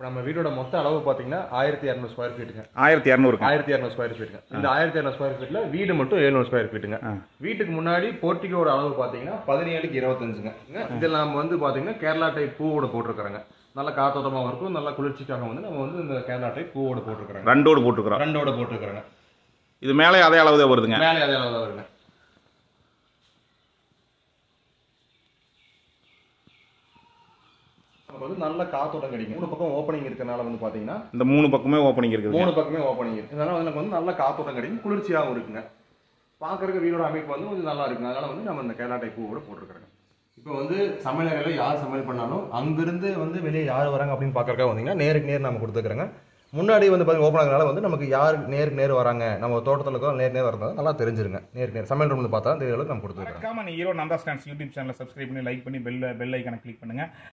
இப்போ நம்ம வீடோட மொத்த அளவு பார்த்தீங்கன்னா ஆயிரத்தி இரநூறு ஸ்கொயர் ஃபீட்டுங்க ஆயிரத்தி இரநூறுக்கா ஆயிரத்தி இரநூறு ஸ்கொயர் ஃபீட்டுங்க இந்த ஆயிரத்தி இரநூறு ஸ்கொயர் ஃபீட்ல வீடு மட்டும் எழுநூறு ஸ்கொயர் ஃபீட்டுங்க வீட்டுக்கு முன்னாடி போர்ட்டிகோட அளவு பார்த்தீங்கன்னா பதினேழுக்கு இருபத்தஞ்சுங்க இதில் நம்ம வந்து பார்த்தீங்கன்னா கேரளா டைப் பூவோட போட்டிருக்கிறோங்க நல்ல காத்தோட்டமாக இருக்கும் நல்ல குளிர்ச்சிக்காக வந்து நம்ம வந்து இந்த கேரளா டைப் பூவோட போட்டிருக்கிறோங்க ரெண்டோடு போட்டுக்கிறோம் ரெண்டோட போட்டிருக்கிறோங்க இது மேலே அதே அளவு தான் வருதுங்க மேலே அதே அளவு தான் வருங்க நமக்கு வந்து நல்ல காத்தோட்டம் கிடைக்கும் மூணு பக்கம் ஓப்பனிங் இருக்கறனால வந்து பார்த்தீங்கன்னா இந்த மூணு பக்கமே ஓப்பனிங் இருக்குது மூணு பக்கமே ஓப்பனிங் இருக்கு இதனால வந்து நமக்கு வந்து நல்ல காத்தோட்டம் கிடைக்கும் குளிர்ச்சியாகவும் இருக்குங்க பார்க்கறதுக்கு வீடோட அமைப்பு வந்து கொஞ்சம் நல்லா இருக்குங்க அதனால வந்து நம்ம இந்த கேரளா டைப் பூ கூட போட்டிருக்கிறோங்க இப்போ வந்து சமையலறையில் யார் சமையல் பண்ணாலும் அங்கிருந்து வந்து வெளியே யார் வராங்க அப்படின்னு பார்க்கறக்கா வந்தீங்கன்னா நேருக்கு நேர் நம்ம கொடுத்துக்கிறோங்க முன்னாடி வந்து பார்த்தீங்கன்னா ஓப்பன் ஆகிறனால வந்து நமக்கு யார் நேருக்கு நேர் வராங்க நம்ம தோட்டத்தில் இருக்கோம் நேர் நேர் வரது நல்லா தெரிஞ்சிருங்க நேருக்கு நேர் சமையல் ரூமில் பார்த்தா இந்த அளவுக்கு நம்ம கொடுத்துருக்கோம் மறக்காம நீ ஹீரோ நந்தா ஸ்டாண்ட்ஸ் யூடியூப் சேனலை சப்ஸ்கிரைப் பண்ணி லைக் பண்ணி பெல் பெல் ஐக்கனை கிளிக் பண்ணுங்க